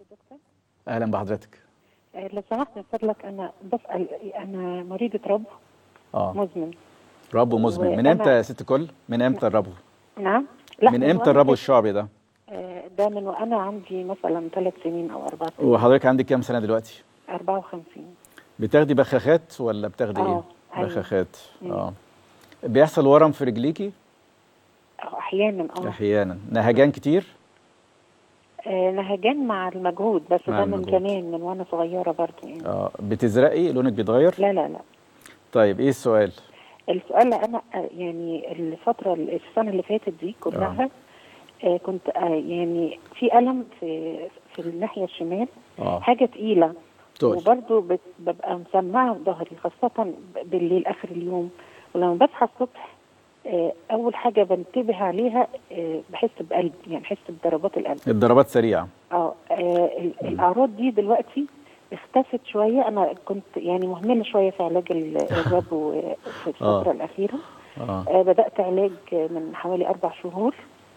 دكتور اهلا بحضرتك آه، لو سمحت من فضلك انا بسال انا مريضه رب اه مزمن ربو مزمن من وأنا- امتى يا ست كل من امتى الربو نعم من امتى وأنا- الربو الشعبي ده آه، ده من وانا عندي مثلا ثلاث سنين او اربع سنين وحضرتك عندك كام سنه دلوقتي 54 بتاخدي بخاخات ولا بتاخدي ايه آه، أيوة. بخاخات مم. اه بيحصل ورم في رجليكي أو احيانا اه احيانا نهجان كتير آه، نهجان مع المجهود بس مع ده من المجهود. زمان من وانا صغيره برضه يعني اه بتزرقي لونك بيتغير لا لا لا طيب ايه السؤال السؤال انا آه، يعني الفتره السنه اللي فاتت دي كلها آه كنت آه يعني في الم في في الناحيه الشمال اه حاجه تقيله تقول وبرضه بت- ببقى مسمعه في ظهري خاصه ب- بالليل اخر اليوم ولما بصحى الصبح آه، اول حاجه بنتبه عليها آه، بحس بقلب يعني بحس بضربات القلب الضربات سريعه اه آه، ال- الاعراض دي دلوقتي اختفت شويه انا كنت يعني مهمله شويه في علاج ال- الربو آه، في الفتره آه. الاخيره اه آه، بدات علاج آه، من حوالي اربع شهور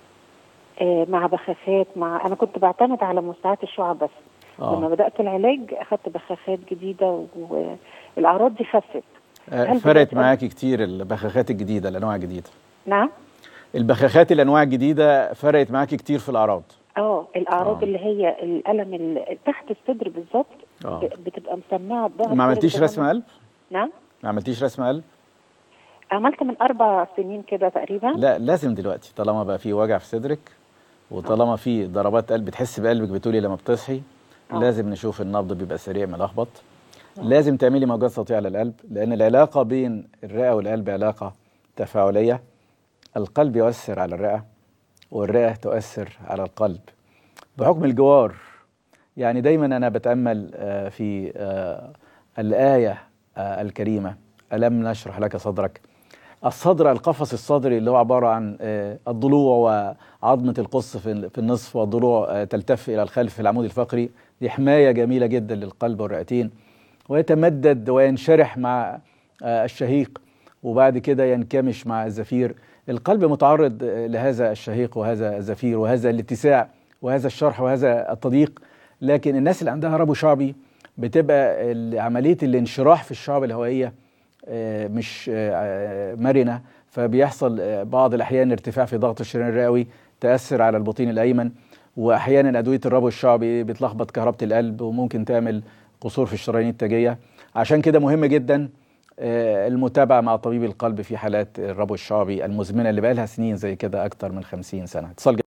آه، مع بخاخات مع انا كنت بعتمد على مستعات الشعب بس لما اه بدات العلاج اخدت بخاخات جديده والاعراض دي خفت آه، هل فرقت دلوقتي- معاكي كتير البخاخات الجديده الانواع الجديده نعم البخاخات الانواع الجديده فرقت معاكي كتير في الاعراض اه الاعراض آه. اللي هي الالم اللي تحت الصدر بالظبط اه ب- بتبقى مسمعه الظهر ما عملتيش كده رسم قلب نعم ما عملتيش رسم قلب عملت من اربع سنين كده تقريبا لا لازم دلوقتي طالما بقى في وجع في صدرك وطالما في ضربات قلب بتحس بقلبك بتقولي لما بتصحي آه. لازم نشوف النبض بيبقى سريع ملخبط لازم تعملي موجات صوتيه على القلب لان العلاقه بين الرئه والقلب علاقه تفاعليه القلب يؤثر على الرئه والرئه تؤثر على القلب بحكم الجوار يعني دايما انا بتامل آه، في آه، الايه آه، الكريمه الم نشرح لك صدرك الصدر القفص الصدري اللي هو عباره عن آه، الضلوع وعظمه القص في في النصف والضلوع آه، تلتف الى الخلف في العمود الفقري دي حمايه جميله جدا للقلب والرئتين ويتمدد وينشرح مع آه، الشهيق وبعد كده ينكمش مع الزفير القلب متعرض آه، لهذا الشهيق وهذا الزفير وهذا الاتساع وهذا الشرح وهذا التضييق لكن الناس اللي عندها ربو شعبي بتبقى ال- عمليه الانشراح في الشعب الهوائيه آه، مش آه، مرنه فبيحصل آه، بعض الاحيان ارتفاع في ضغط الشريان الرئوي تاثر على البطين الايمن واحيانا ادويه الربو الشعبي بتلخبط كهربه القلب وممكن تعمل قصور في الشرايين التاجيه عشان كده مهم جدا آه، المتابعه مع طبيب القلب في حالات الربو الشعبي المزمنه اللي بقى لها سنين زي كده اكتر من 50 سنه اتصال